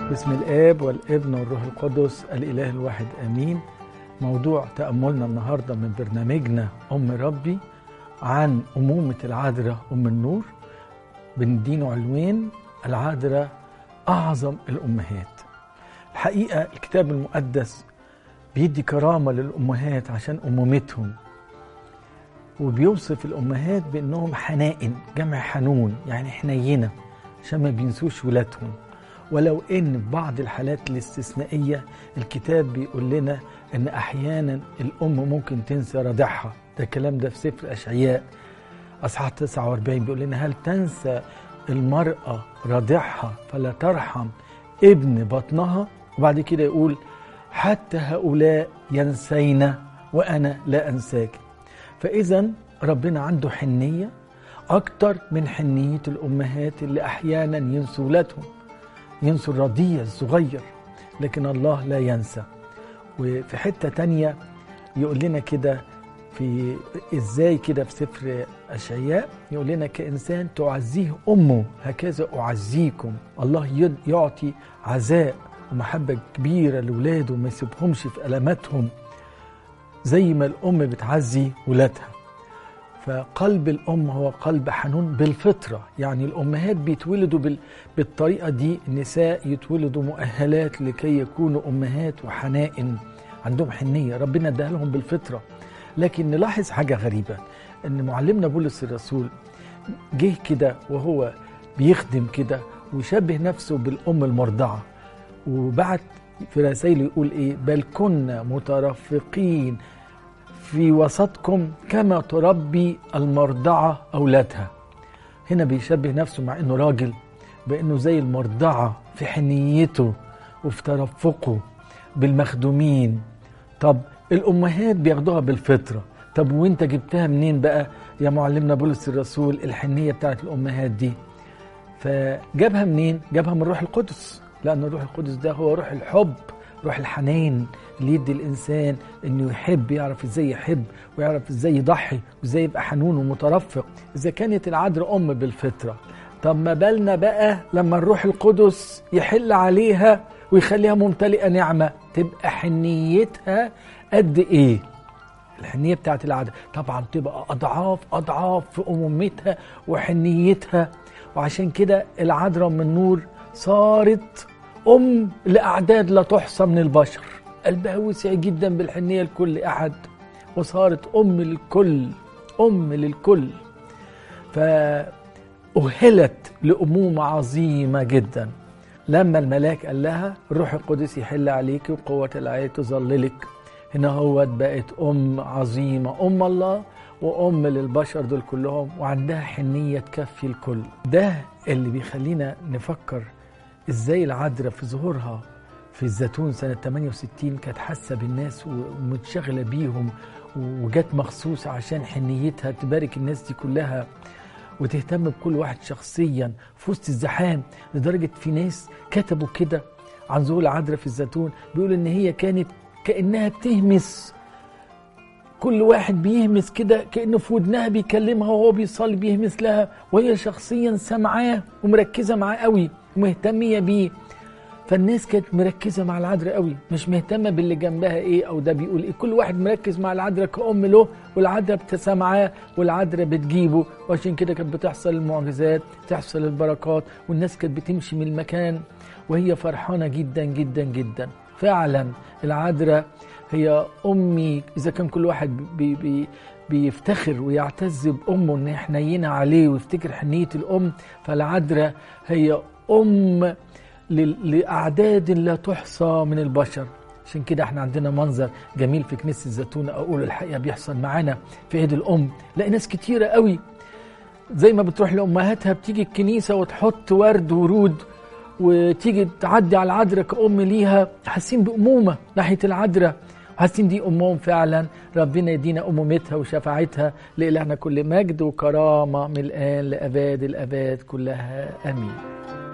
باسم الاب والابن والروح القدس الاله الواحد امين موضوع تاملنا النهارده من برنامجنا ام ربي عن امومه العذراء ام النور بندينه عنوان العذراء اعظم الامهات الحقيقه الكتاب المقدس بيدي كرامه للامهات عشان امومتهم وبيوصف الامهات بانهم حنائن جمع حنون يعني حنينه عشان ما بينسوش ولادهم ولو ان في بعض الحالات الاستثنائيه الكتاب بيقول لنا ان احيانا الام ممكن تنسى رضعها ده الكلام ده في سفر اشعياء اصحاح 49 بيقول لنا هل تنسى المراه رضعها فلا ترحم ابن بطنها وبعد كده يقول حتى هؤلاء ينسين وانا لا انساك فاذا ربنا عنده حنيه اكتر من حنيه الامهات اللي احيانا ينسوا ولادهم ينسوا الرضيع الصغير لكن الله لا ينسى وفي حتة تانية يقول لنا كده في ازاي كده في سفر اشعياء يقول لنا كانسان تعزيه امه هكذا اعزيكم الله يعطي عزاء ومحبه كبيره لاولاده وما يسيبهمش في الماتهم زي ما الام بتعزي ولادها فقلب الام هو قلب حنون بالفطره يعني الامهات بيتولدوا بال... بالطريقه دي النساء يتولدوا مؤهلات لكي يكونوا امهات وحنائن عندهم حنيه ربنا اداها لهم بالفطره لكن نلاحظ حاجه غريبه ان معلمنا بولس الرسول جه كده وهو بيخدم كده وشبه نفسه بالام المرضعه وبعت في رسائله يقول ايه بل كنا مترفقين في وسطكم كما تربي المرضعة أولادها هنا بيشبه نفسه مع أنه راجل بأنه زي المرضعة في حنيته وفي ترفقه بالمخدومين طب الأمهات بياخدوها بالفطرة طب وانت جبتها منين بقى يا معلمنا بولس الرسول الحنية بتاعت الأمهات دي فجابها منين جابها من روح القدس لأن الروح القدس ده هو روح الحب روح الحنين اللي يدي الانسان انه يحب يعرف ازاي يحب ويعرف ازاي يضحي وازاي يبقى حنون ومترفق اذا كانت العذراء ام بالفطره طب ما بالنا بقى لما الروح القدس يحل عليها ويخليها ممتلئه نعمه تبقى حنيتها قد ايه الحنيه بتاعت العذراء طبعا تبقى اضعاف اضعاف في امومتها وحنيتها وعشان كده العذراء من نور صارت ام لاعداد لا تحصى من البشر قلبها وسع جدا بالحنيه لكل احد وصارت ام للكل ام للكل فأهلت لأمومة عظيمة جدا لما الملاك قال لها الروح القدس يحل عليك وقوة العية تظللك هنا هو بقت أم عظيمة أم الله وأم للبشر دول كلهم وعندها حنية تكفي الكل ده اللي بيخلينا نفكر ازاي العذراء في ظهورها في الزيتون سنة 68 كانت حاسة بالناس ومتشغلة بيهم وجت مخصوص عشان حنيتها تبارك الناس دي كلها وتهتم بكل واحد شخصيا في وسط الزحام لدرجة في ناس كتبوا كده عن ظهور العذراء في الزيتون بيقول ان هي كانت كأنها بتهمس كل واحد بيهمس كده كأنه في ودنها بيكلمها وهو بيصلي بيهمس لها وهي شخصيا سامعاه ومركزة معاه قوي ومهتمية بيه فالناس كانت مركزة مع العذراء قوي مش مهتمة باللي جنبها ايه او ده بيقول ايه كل واحد مركز مع العذراء كأم له والعذراء بتسامعاه والعذراء بتجيبه وعشان كده كانت بتحصل المعجزات تحصل البركات والناس كانت بتمشي من المكان وهي فرحانة جدا جدا جدا فعلا العذراء هي أمي إذا كان كل واحد بي بي بيفتخر ويعتز بأمه إن حنينة عليه ويفتكر حنية الأم فالعذراء هي أم لأعداد لا تحصى من البشر عشان كده احنا عندنا منظر جميل في كنيسة الزيتون أقول الحقيقة بيحصل معانا في عيد الأم لاقي ناس كتيرة قوي زي ما بتروح لأمهاتها بتيجي الكنيسة وتحط ورد ورود وتيجي تعدي على العذراء كأم ليها حاسين بأمومة ناحية العذراء حاسين دي أمهم فعلا ربنا يدينا أمومتها وشفاعتها لإلهنا كل مجد وكرامة من الآن لأباد الأباد كلها آمين